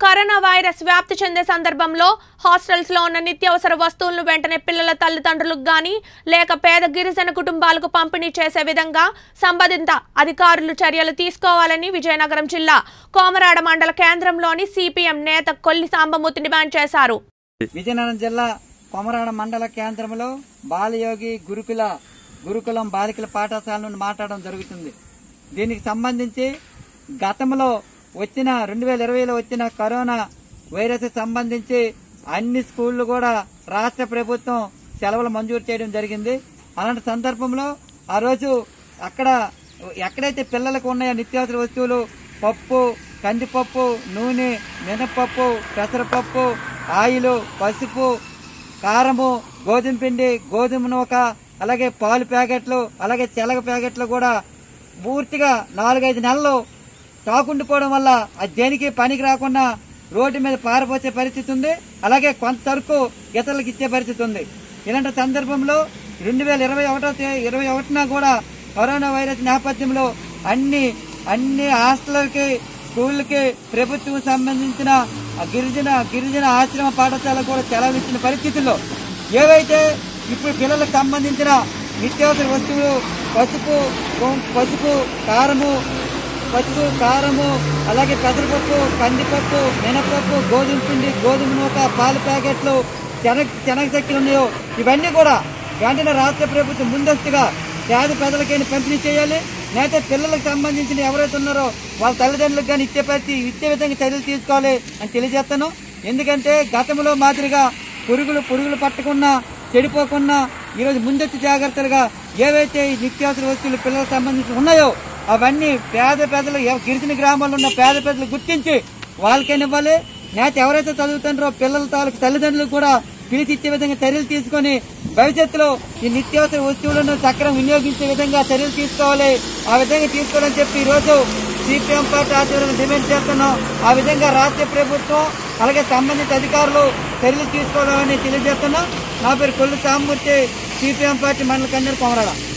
corona virus వ్యాప్తి చెందే సందర్భంలో హాస్టల్స్ లో ఉన్న నిత్యావసర వస్తువులను వెంటనే పిల్లల తల్లిదండ్రులకు గాని లేక పేద గిరిజన కుటుంబాలకు పంపిణీ చేసే విధంగా సంబంధిత అధికారులు చర్యలు తీసుకోవాలని విజయనగరం జిల్లా కోమరాడ మండల కేంద్రంలోని సిపిఎం నేత కొల్లి సాంబమూర్తి డిమాండ్ చేశారు విజయనగరం జిల్లా కొమరాడ మండల కేంద్రంలో బాలయోగి గురుకుల గురుకులం బాలికల పాఠశాల నుండి మాట్లాడడం జరుగుతుంది దీనికి సంబంధించి గతంలో వచ్చిన రెండు వేల ఇరవైలో వచ్చిన కరోనా వైరస్ సంబంధించి అన్ని స్కూళ్లు కూడా రాష్ట్ర ప్రభుత్వం సెలవులు మంజూరు చేయడం జరిగింది అలాంటి సందర్భంలో ఆ రోజు అక్కడ ఎక్కడైతే పిల్లలకు ఉన్నాయో నిత్యావసర వస్తువులు పప్పు కందిపప్పు నూనె మినపప్పు పెసరపప్పు ఆయిల్ పసుపు కారము గోధుమ పిండి గోధుమ నూక అలాగే పాలు ప్యాకెట్లు అలాగే తెలగ ప్యాకెట్లు కూడా పూర్తిగా నాలుగైదు నెలలు తాకుండిపోవడం వల్ల అది దేనికి పనికి రాకుండా రోడ్డు మీద పారిపోసే పరిస్థితి ఉంది అలాగే కొంత సరుకు ఇతరులకు ఇచ్చే పరిస్థితి ఉంది ఇలాంటి సందర్భంలో రెండు వేల ఇరవై ఒకటో తే- ఇరవై ఒకటిన కూడా కరోనా వైరస్ నేపథ్యంలో అన్ని అన్ని హాస్టల్కి స్కూళ్ళకి ప్రభుత్వం సంబంధించిన ఆ గిరిజన గిరిజన ఆశ్రమ పాఠశాల కూడా సెలవు ఇచ్చిన పరిస్థితుల్లో ఏవైతే ఇప్పుడు పిల్లలకు సంబంధించిన నిత్యావసర వస్తువులు పసుపు గో- పసుపు కారము పసుపు కారము అలాగే పెసరపప్పు కందిపప్పు మినపప్పు గోధుమ పిండి గోధుమ నూక పాల ప్యాకెట్లు శనగ శనగ చక్కెలు ఉన్నాయో ఇవన్నీ కూడా వెంటనే రాష్ట్ర ప్రభుత్వం ముందస్తుగా పేద ప్రజలకైనా పంపిణీ చేయాలి లేకపోతే పిల్లలకు సంబంధించిన ఎవరైతే ఉన్నారో వాళ్ళ తల్లిదండ్రులకు కానీ ఇచ్చే పరిస్థితి ఇచ్చే విధంగా చర్యలు తీసుకోవాలి అని తెలియజేస్తాను ఎందుకంటే గతంలో మాదిరిగా పురుగులు పురుగులు పట్టకుండా చెడిపోకుండా ఈరోజు ముందొచ్చి జాగ్రత్తలుగా ఏవైతే ఈ నిత్యావసర వస్తువులు పిల్లలకు సంబంధించి ఉన్నాయో అవన్నీ పేద ప్రజలు ఎవ- గిరిజన గ్రామాల్లో ఉన్న పేద ప్రజలు గుర్తించి వాళ్ళకైనా ఇవ్వాలి నేత ఎవరైతే చదువుతుంటారో పిల్లల తాలూకు తల్లిదండ్రులు కూడా పిలిచి ఇచ్చే విధంగా చర్యలు తీసుకొని భవిష్యత్తులో ఈ నిత్యావసర వస్తువులను సక్రమం వినియోగించే విధంగా చర్యలు తీసుకోవాలి ఆ విధంగా తీసుకోవాలని చెప్పి ఈ రోజు సిపిఎం పార్టీ ఆధ్వర్యంలో డిమాండ్ చేస్తున్నాం ఆ విధంగా రాష్ట్ర ప్రభుత్వం అలాగే సంబంధిత అధికారులు చర్యలు తీసుకోవాలని తెలియజేస్తున్నాం నా పేరు కొల్లు సామూర్తి సిపిఎం పార్టీ మండల కన్వీనర్ కొమరాడ